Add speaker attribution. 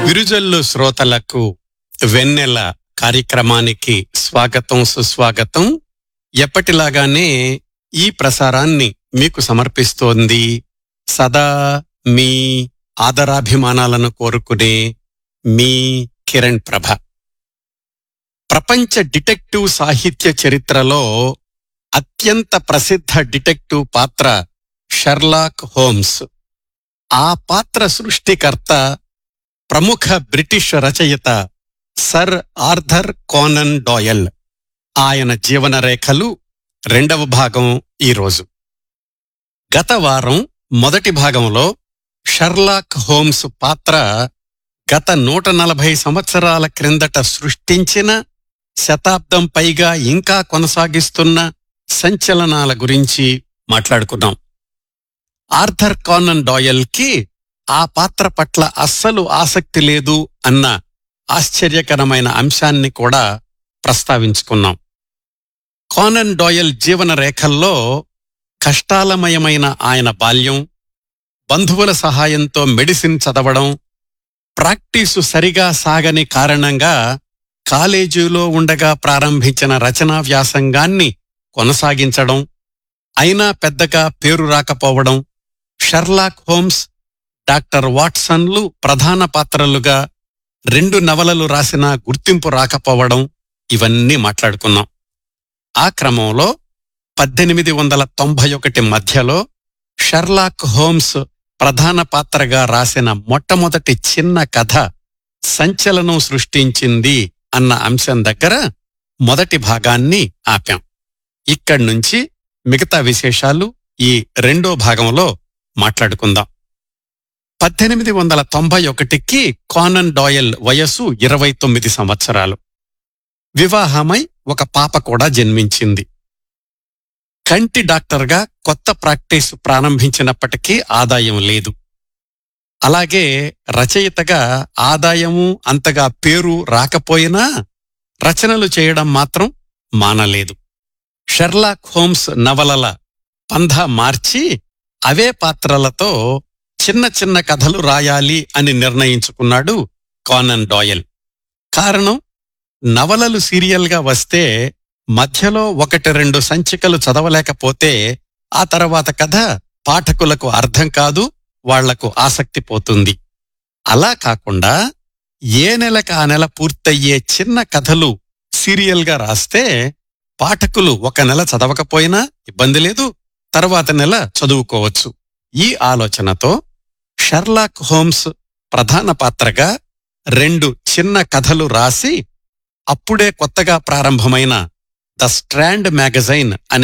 Speaker 1: విరుజల్లు శ్రోతలకు వెన్నెల కార్యక్రమానికి స్వాగతం సుస్వాగతం ఎప్పటిలాగానే ఈ ప్రసారాన్ని మీకు సమర్పిస్తోంది సదా మీ ఆదరాభిమానాలను కోరుకునే మీ కిరణ్ ప్రభ ప్రపంచ డిటెక్టివ్ సాహిత్య చరిత్రలో అత్యంత ప్రసిద్ధ డిటెక్టివ్ పాత్ర షర్లాక్ హోమ్స్ ఆ పాత్ర సృష్టికర్త ప్రముఖ బ్రిటిష్ రచయిత సర్ ఆర్థర్ కోనన్ డాయల్ ఆయన జీవన రేఖలు రెండవ భాగం ఈరోజు గత వారం మొదటి భాగంలో షర్లాక్ హోమ్స్ పాత్ర గత నూట నలభై సంవత్సరాల క్రిందట సృష్టించిన శతాబ్దం పైగా ఇంకా కొనసాగిస్తున్న సంచలనాల గురించి మాట్లాడుకున్నాం ఆర్థర్ కానన్ డాయల్ కి ఆ పాత్ర పట్ల అస్సలు ఆసక్తి లేదు అన్న ఆశ్చర్యకరమైన అంశాన్ని కూడా ప్రస్తావించుకున్నాం కానన్ డాయల్ జీవన రేఖల్లో కష్టాలమయమైన ఆయన బాల్యం బంధువుల సహాయంతో మెడిసిన్ చదవడం ప్రాక్టీసు సరిగా సాగని కారణంగా కాలేజీలో ఉండగా ప్రారంభించిన రచనా వ్యాసంగాన్ని కొనసాగించడం అయినా పెద్దగా పేరు రాకపోవడం షర్లాక్ హోమ్స్ డాక్టర్ వాట్సన్లు ప్రధాన పాత్రలుగా రెండు నవలలు రాసినా గుర్తింపు రాకపోవడం ఇవన్నీ మాట్లాడుకున్నాం ఆ క్రమంలో పద్దెనిమిది వందల తొంభై ఒకటి మధ్యలో షర్లాక్ హోమ్స్ ప్రధాన పాత్రగా రాసిన మొట్టమొదటి చిన్న కథ సంచలనం సృష్టించింది అన్న అంశం దగ్గర మొదటి భాగాన్ని ఆపాం ఇక్కడ్నుంచి మిగతా విశేషాలు ఈ రెండో భాగంలో మాట్లాడుకుందాం పద్దెనిమిది వందల తొంభై ఒకటికి కానన్ డాయల్ వయస్సు ఇరవై తొమ్మిది సంవత్సరాలు వివాహమై ఒక పాప కూడా జన్మించింది కంటి డాక్టర్గా కొత్త ప్రాక్టీస్ ప్రారంభించినప్పటికీ ఆదాయం లేదు అలాగే రచయితగా ఆదాయము అంతగా పేరు రాకపోయినా రచనలు చేయడం మాత్రం మానలేదు షెర్లాక్ హోమ్స్ నవలల పంధ మార్చి అవే పాత్రలతో చిన్న చిన్న కథలు రాయాలి అని నిర్ణయించుకున్నాడు కానన్ డాయల్ కారణం నవలలు సీరియల్గా వస్తే మధ్యలో ఒకటి రెండు సంచికలు చదవలేకపోతే ఆ తర్వాత కథ పాఠకులకు అర్థం కాదు వాళ్లకు ఆసక్తి పోతుంది అలా కాకుండా ఏ నెలకు ఆ నెల పూర్తయ్యే చిన్న కథలు సీరియల్గా రాస్తే పాఠకులు ఒక నెల చదవకపోయినా ఇబ్బంది లేదు తర్వాత నెల చదువుకోవచ్చు ఈ ఆలోచనతో షర్లాక్ హోమ్స్ ప్రధాన పాత్రగా రెండు చిన్న కథలు రాసి అప్పుడే కొత్తగా ప్రారంభమైన ద స్ట్రాండ్ మ్యాగజైన్ అనే